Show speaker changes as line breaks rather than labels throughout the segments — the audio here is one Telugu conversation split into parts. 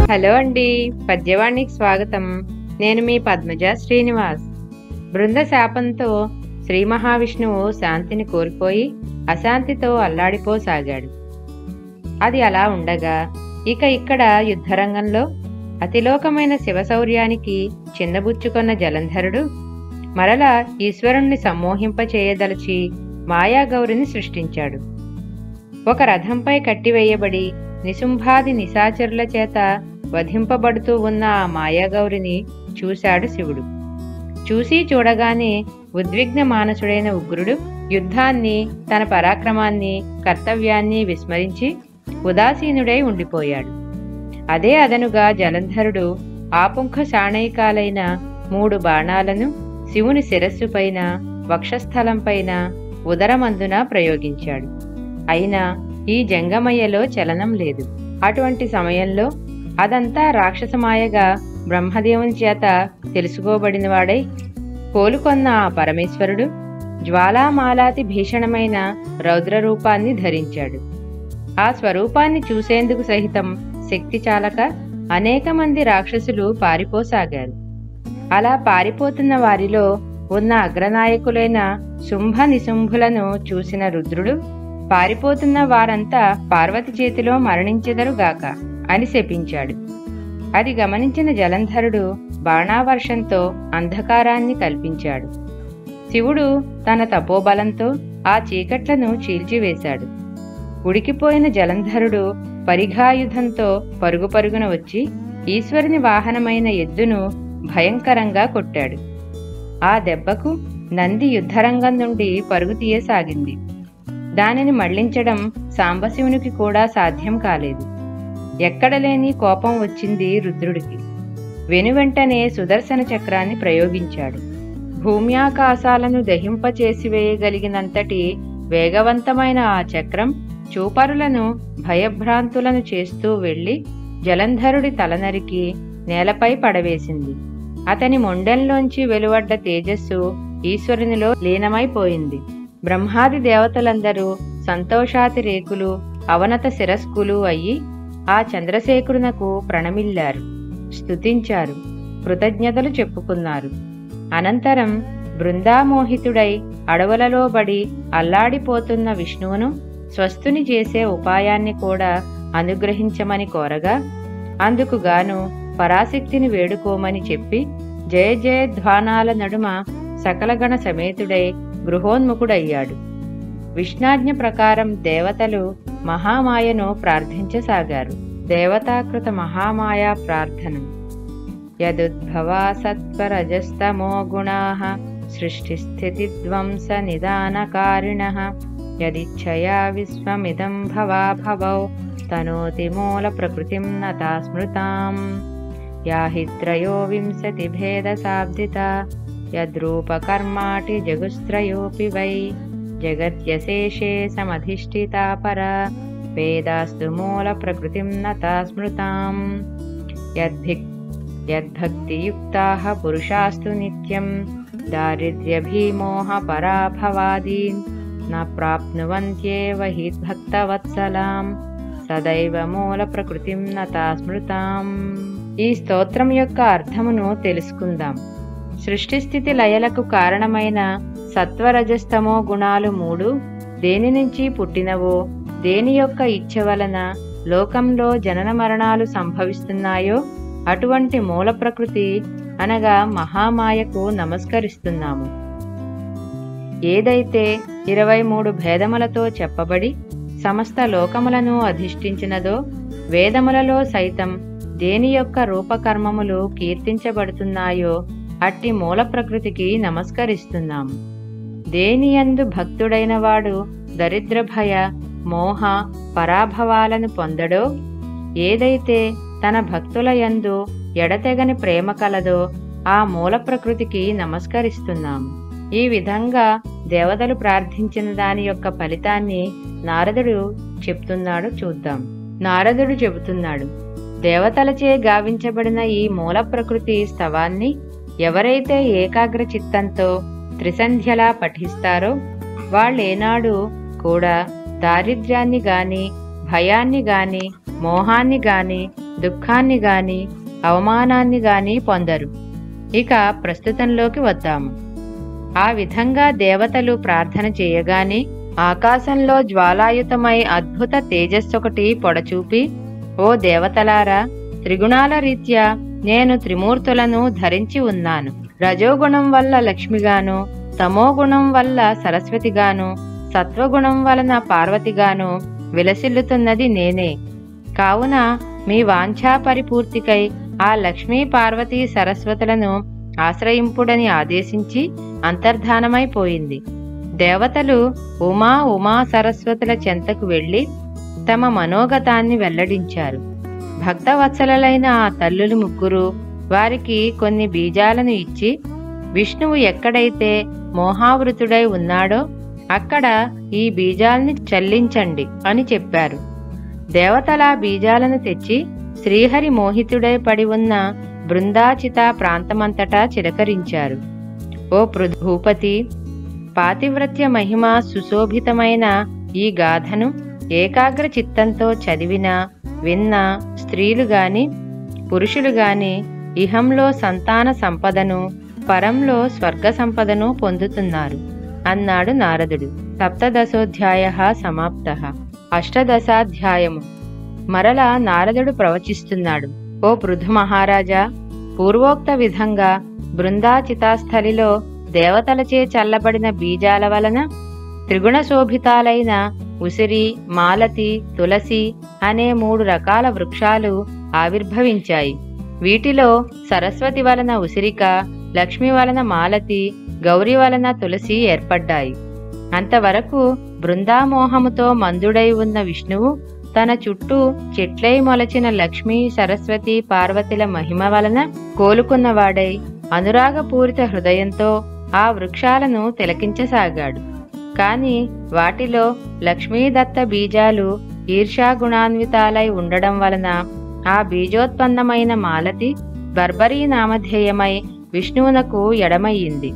హలో అండి పద్యవాణికి స్వాగతం నేను మీ పద్మజ శ్రీనివాస్ బృంద శాపంతో శ్రీ మహావిష్ణువు శాంతిని కోల్పోయి అశాంతితో అల్లాడిపోసాగాడు అది అలా ఉండగా ఇక ఇక్కడ యుద్ధరంగంలో అతిలోకమైన శివశౌర్యానికి చిన్నబుచ్చుకొన్న జలంధరుడు మరలా ఈశ్వరుణ్ణి సమ్మోహింపచేయదలచి మాయాగౌరిని సృష్టించాడు ఒక రథంపై కట్టివేయబడి నిశుంభాది నిశాచరుల చేత వధింపబడుతూ ఉన్న ఆ మాయాగౌరిని చూశాడు శివుడు చూసి చూడగానే ఉద్విగ్న మానసుడైన ఉగ్రుడు యుద్ధాన్ని తన పరాక్రమాన్ని కర్తవ్యాన్ని విస్మరించి ఉదాసీనుడై ఉండిపోయాడు అదే అదనుగా జలంధరుడు ఆపుంఖ శాణైకాలైన మూడు బాణాలను శివుని శిరస్సుపైన వక్షస్థలంపైన ఉదరమందున ప్రయోగించాడు అయినా ఈ జంగమయ్యలో చలనం లేదు అటువంటి సమయంలో అదంతా రాక్షసమాయగా బ్రహ్మదేవుని చేత తెలుసుకోబడినవాడై కోలుకొన్న ఆ పరమేశ్వరుడు జ్వాలామాలాతి భీషణమైన రౌద్ర రూపాన్ని ధరించాడు ఆ స్వరూపాన్ని చూసేందుకు సహితం శక్తి చాలక అనేక మంది రాక్షసులు పారిపోసాగారు అలా పారిపోతున్న వారిలో ఉన్న అగ్రనాయకులైన శుంభ నిశుంభులను చూసిన రుద్రుడు పారిపోతున్న వారంతా పార్వతి చేతిలో మరణించెదరుగాక అని శపించాడు అది గమనించిన జలంధరుడు బాణావర్షంతో అంధకారాన్ని కల్పించాడు శివుడు తన తపోబలంతో ఆ చీకట్లను చీల్చివేశాడు ఉడికిపోయిన జలంధరుడు పరిఘాయుధంతో పరుగు పరుగున వచ్చి ఈశ్వరుని వాహనమైన ఎద్దును భయంకరంగా కొట్టాడు ఆ దెబ్బకు నంది యుద్ధరంగం నుండి పరుగు తీయసాగింది దానిని మళ్లించడం సాంబశివునికి కూడా సాధ్యం కాలేదు ఎక్కడలేని కోపం వచ్చింది రుద్రుడికి వెనువెంటనే సుదర్శన చక్రాన్ని ప్రయోగించాడు భూమ్యాకాశాలను దహింపచేసివేయగలిగినంతటి వేగవంతమైన ఆ చక్రం చూపరులను భయభ్రాంతులను చేస్తూ వెళ్లి జలంధరుడి తలనరికి నేలపై పడవేసింది అతని మొండెంలోంచి వెలువడ్డ తేజస్సు ఈశ్వరునిలో లీనమైపోయింది బ్రహ్మాది దేవతలందరూ సంతోషాతి రేకులు అవనత శిరస్కులు అయ్యి ఆ చంద్రశేఖరునకు ప్రణమిల్లారు స్తుతించారు కృతజ్ఞతలు చెప్పుకున్నారు అనంతరం బృందామోహితుడై అడవులలో బడి అల్లాడిపోతున్న విష్ణువును స్వస్థుని చేసే ఉపాయాన్ని కూడా అనుగ్రహించమని కోరగా అందుకు గాను పరాశక్తిని వేడుకోమని చెప్పి జయ జయధ్వానాల నడుమ సకలగణ సమేతుడై గృహోన్ముఖుడయ్యాడు విష్ణాజ్ఞ ప్రకారం దేవతలు మహామాయను ప్రార్థించసాగారు దేవతాకృత మహామాయా ప్రార్థనం యదుద్భవా సత్వరజస్తమో గుణా సృష్టిస్థితిధ్వంస నిదానకారిణ యదిచ్ఛయా విశ్వమిదం భవా భవౌ తనోతి మూల ప్రకృతిం నతా స్మృతాం యా హి త్రయోవింశతి భేదసాబ్దిత యద్రూపకర్మాటి జగుస్త్రయోపి వై జగత్యశేషే సమధిష్ఠితా పరా వేదాస్తు మూల ప్రకృతిం నతా స్మృతాం యద్భిక్ యద్భక్తియుక్తాः పురుషాస్తు నిత్యం దారిద్ర్యభీమోహ పరాభవాదీన్ న ప్రాప్నువంత్యేవ హి భక్తవత్సలాం సదైవ మూల ప్రకృతిం నతా స్మృతాం ఈ స్తోత్రం యొక్క అర్థమును తెలుసుకుందాం సృష్టి స్థితి లయలకు కారణమైన సత్వరజస్తమో గుణాలు మూడు దేని నుంచి పుట్టినవో దేని యొక్క ఇచ్ఛ వలన లోకంలో జనన మరణాలు సంభవిస్తున్నాయో అటువంటి మూల ప్రకృతి అనగా మహామాయకు నమస్కరిస్తున్నాము ఏదైతే ఇరవై మూడు భేదములతో చెప్పబడి సమస్త లోకములను అధిష్ఠించినదో వేదములలో సైతం దేని యొక్క రూపకర్మములు కీర్తించబడుతున్నాయో అట్టి మూల ప్రకృతికి నమస్కరిస్తున్నాము దేనియందు భక్తుడైన వాడు దరిద్ర భయ మోహ పరాభవాలను పొందడో ఏదైతే తన భక్తుల యందు ఎడతెగని ప్రేమ కలదో ఆ మూల ప్రకృతికి నమస్కరిస్తున్నాము ఈ విధంగా దేవతలు ప్రార్థించిన దాని యొక్క ఫలితాన్ని నారదుడు చెప్తున్నాడు చూద్దాం నారదుడు చెబుతున్నాడు దేవతలచే గావించబడిన ఈ మూల ప్రకృతి స్తవాన్ని ఎవరైతే ఏకాగ్ర చిత్తంతో త్రిసంధ్యలా పఠిస్తారో వాళ్ళేనాడు కూడా దారిద్ర్యాన్ని గాని భయాన్ని గాని మోహాన్ని గాని దుఃఖాన్ని గాని అవమానాన్ని గాని పొందరు ఇక ప్రస్తుతంలోకి వద్దాము ఆ విధంగా దేవతలు ప్రార్థన చేయగానే ఆకాశంలో జ్వాలాయుతమై అద్భుత తేజస్సొకటి పొడచూపి ఓ దేవతలారా త్రిగుణాల రీత్యా నేను త్రిమూర్తులను ధరించి ఉన్నాను రజోగుణం వల్ల లక్ష్మిగాను తమోగుణం వల్ల సరస్వతిగాను సత్వగుణం వలన పార్వతిగాను విలసిల్లుతున్నది నేనే కావున మీ వాంఛా పరిపూర్తికై ఆ లక్ష్మీ పార్వతీ సరస్వతులను ఆశ్రయింపుడని ఆదేశించి అంతర్ధానమైపోయింది దేవతలు ఉమా ఉమా సరస్వతుల చెంతకు వెళ్లి తమ మనోగతాన్ని వెల్లడించారు భక్తవత్సలైన ఆ తల్లులు ముగ్గురు వారికి కొన్ని బీజాలను ఇచ్చి విష్ణువు ఎక్కడైతే మోహావృతుడై ఉన్నాడో అక్కడ ఈ బీజాల్ని చల్లించండి అని చెప్పారు దేవతల బీజాలను తెచ్చి శ్రీహరి మోహితుడై పడి ఉన్న బృందాచిత ప్రాంతమంతటా చిలకరించారు ఓ పృ- భూపతి పాతివ్రత్య మహిమ సుశోభితమైన ఈ గాథను ఏకాగ్ర చిత్తంతో చదివిన విన్న స్త్రీలు గాని పురుషులు గాని ఇహంలో సంతాన సంపదను పరంలో స్వర్గ సంపదను పొందుతున్నారు అన్నాడు నారదుడు సప్తదశోధ్యాయ సమాప్త అష్టదశాధ్యాయము మరలా నారదుడు ప్రవచిస్తున్నాడు ఓ పృథు మహారాజా పూర్వోక్త విధంగా బృందాచితాస్థలిలో దేవతలచే చల్లబడిన బీజాల వలన త్రిగుణ శోభితాలైన ఉసిరి మాలతి తులసి అనే మూడు రకాల వృక్షాలు ఆవిర్భవించాయి వీటిలో సరస్వతి వలన ఉసిరిక లక్ష్మి వలన మాలతి గౌరి వలన తులసి ఏర్పడ్డాయి అంతవరకు బృందామోహముతో మందుడై ఉన్న విష్ణువు తన చుట్టూ చెట్లై మొలచిన లక్ష్మీ సరస్వతి పార్వతుల మహిమ వలన కోలుకున్నవాడై అనురాగపూరిత హృదయంతో ఆ వృక్షాలను తిలకించసాగాడు కాని వాటిలో లక్ష్మీదత్త బీజాలు ఈర్ష్యాగుణాన్వితాలై ఉండడం వలన ఆ బీజోత్పన్నమైన మాలతి బర్బరీ నామధేయమై విష్ణువునకు ఎడమయ్యింది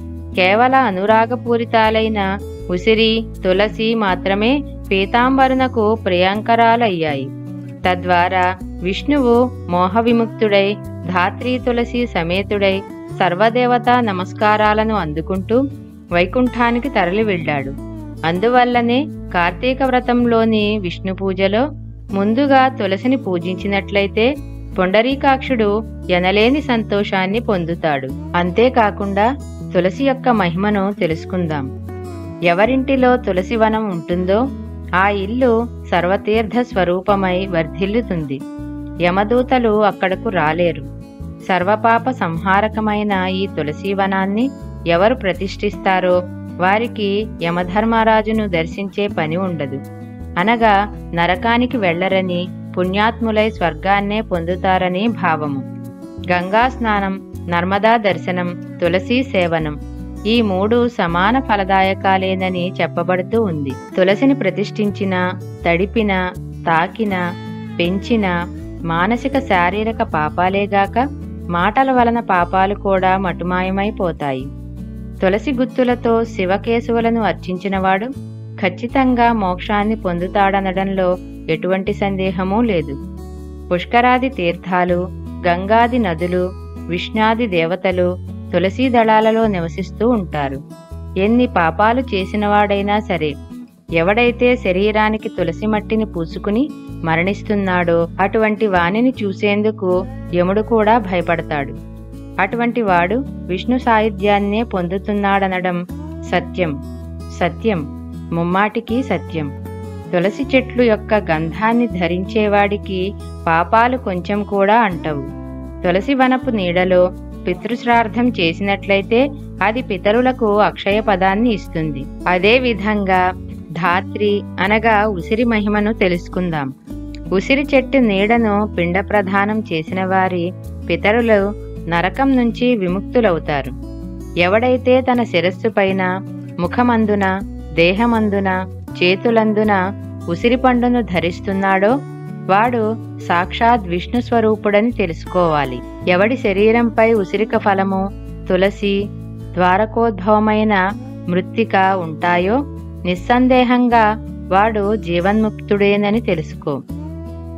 కేవల అనురాగపూరితాలైన ఉసిరి తులసి మాత్రమే పీతాంబరునకు ప్రియాంకరాలయ్యాయి తద్వారా విష్ణువు మోహవిముక్తుడై ధాత్రీ తులసి సమేతుడై సర్వదేవతా నమస్కారాలను అందుకుంటూ వైకుంఠానికి తరలి వెళ్ళాడు అందువల్లనే కార్తీక వ్రతంలోని విష్ణు పూజలో ముందుగా తులసిని పూజించినట్లయితే పొండరీకాక్షుడు ఎనలేని సంతోషాన్ని పొందుతాడు అంతేకాకుండా తులసి యొక్క మహిమను తెలుసుకుందాం ఎవరింటిలో తులసి వనం ఉంటుందో ఆ ఇల్లు సర్వతీర్థ స్వరూపమై వర్ధిల్లుతుంది యమదూతలు అక్కడకు రాలేరు సర్వపాప సంహారకమైన ఈ తులసి వనాన్ని ఎవరు ప్రతిష్ఠిస్తారో వారికి యమధర్మరాజును దర్శించే పని ఉండదు అనగా నరకానికి వెళ్లరని పుణ్యాత్ములై స్వర్గాన్నే పొందుతారని భావము గంగా స్నానం నర్మదా దర్శనం తులసి సేవనం ఈ మూడు సమాన ఫలదాయకాలేనని చెప్పబడుతూ ఉంది తులసిని ప్రతిష్ఠించిన తడిపిన తాకిన పెంచిన మానసిక శారీరక పాపాలేగాక మాటల వలన పాపాలు కూడా మటుమాయమైపోతాయి తులసి గుత్తులతో శివకేశవులను అర్చించినవాడు ఖచ్చితంగా మోక్షాన్ని పొందుతాడనడంలో ఎటువంటి సందేహమూ లేదు పుష్కరాది తీర్థాలు గంగాది నదులు విష్ణాది దేవతలు తులసీ దళాలలో నివసిస్తూ ఉంటారు ఎన్ని పాపాలు చేసినవాడైనా సరే ఎవడైతే శరీరానికి తులసి మట్టిని పూసుకుని మరణిస్తున్నాడో అటువంటి వానిని చూసేందుకు యముడు కూడా భయపడతాడు అటువంటి వాడు విష్ణు సాయుధ్యాన్నే పొందుతున్నాడనడం సత్యం సత్యం ముమ్మాటికి సత్యం తులసి చెట్లు యొక్క గంధాన్ని ధరించేవాడికి పాపాలు కొంచెం కూడా అంటవు తులసి వనపు నీడలో పితృశ్రార్థం చేసినట్లయితే అది పితరులకు అక్షయ పదాన్ని ఇస్తుంది అదే విధంగా ధాత్రి అనగా ఉసిరి మహిమను తెలుసుకుందాం ఉసిరి చెట్టు నీడను పిండ ప్రదానం చేసిన వారి పితరులు నరకం నుంచి విముక్తులవుతారు ఎవడైతే తన శిరస్సు పైన ముఖమందున దేహమందున చేతులందున ఉసిరి పండును ధరిస్తున్నాడో వాడు సాక్షాత్ విష్ణు స్వరూపుడని తెలుసుకోవాలి ఎవడి శరీరంపై ఉసిరిక ఫలము తులసి ద్వారకోద్భవమైన మృత్తిక ఉంటాయో నిస్సందేహంగా వాడు జీవన్ముక్తుడేనని తెలుసుకో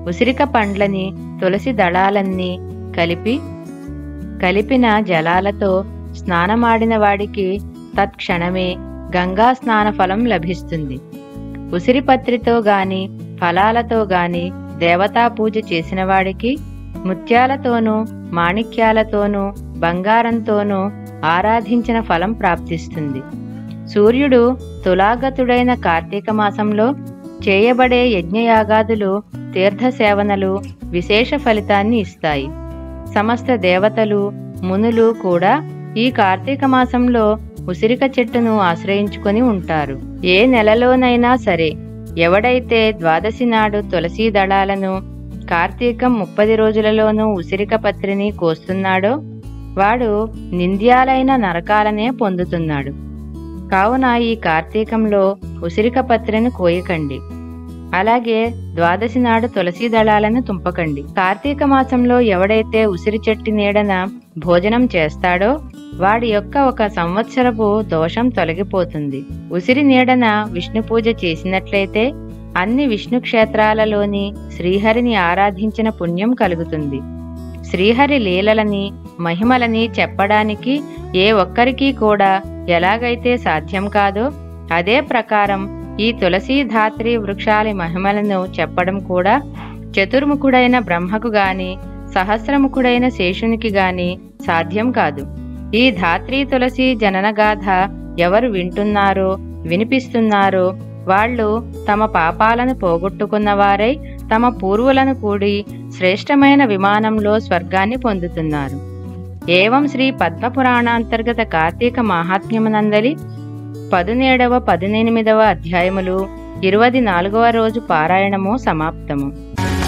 ఉసిరిక పండ్లని తులసి దళాలన్నీ కలిపి కలిపిన జలాలతో స్నానమాడిన వాడికి తత్క్షణమే గంగా స్నాన ఫలం లభిస్తుంది ఉసిరిపత్రితో గాని ఫలాలతో గాని దేవతా పూజ చేసిన వాడికి ముత్యాలతోనూ మాణిక్యాలతోనూ బంగారంతోనూ ఆరాధించిన ఫలం ప్రాప్తిస్తుంది సూర్యుడు తులాగతుడైన కార్తీక మాసంలో చేయబడే యజ్ఞయాగాదులు తీర్థసేవనలు విశేష ఫలితాన్ని ఇస్తాయి సమస్త దేవతలు మునులు కూడా ఈ కార్తీక మాసంలో ఉసిరిక చెట్టును ఆశ్రయించుకొని ఉంటారు ఏ నెలలోనైనా సరే ఎవడైతే ద్వాదశి నాడు తులసీ దళాలను కార్తీకం ముప్పది రోజులలోనూ ఉసిరిక పత్రిని కోస్తున్నాడో వాడు నింద్యాలైన నరకాలనే పొందుతున్నాడు కావున ఈ కార్తీకంలో ఉసిరిక పత్రిని కోయకండి అలాగే ద్వాదశి నాడు తులసి దళాలను తుంపకండి కార్తీక మాసంలో ఎవడైతే ఉసిరి చెట్టు నీడన భోజనం చేస్తాడో వాడి యొక్క ఒక సంవత్సరపు దోషం తొలగిపోతుంది ఉసిరి నీడన విష్ణు పూజ చేసినట్లయితే అన్ని విష్ణు క్షేత్రాలలోని శ్రీహరిని ఆరాధించిన పుణ్యం కలుగుతుంది శ్రీహరి లీలలని మహిమలని చెప్పడానికి ఏ ఒక్కరికి కూడా ఎలాగైతే సాధ్యం కాదో అదే ప్రకారం ఈ తులసీ ధాత్రి వృక్షాలి మహిమలను చెప్పడం కూడా చతుర్ముఖుడైన బ్రహ్మకు గాని సహస్రముఖుడైన శేషునికి గాని సాధ్యం కాదు ఈ ధాత్రి తులసి జననగాథ ఎవరు వింటున్నారో వినిపిస్తున్నారో వాళ్ళు తమ పాపాలను పోగొట్టుకున్నవారై తమ పూర్వులను కూడి శ్రేష్టమైన విమానంలో స్వర్గాన్ని పొందుతున్నారు ఏవం శ్రీ పద్మపురాణాంతర్గత కార్తీక మాహాత్మ్యమునందలి పదునేడవ పదునెనిమిదవ అధ్యాయములు ఇరవది నాలుగవ రోజు పారాయణము సమాప్తము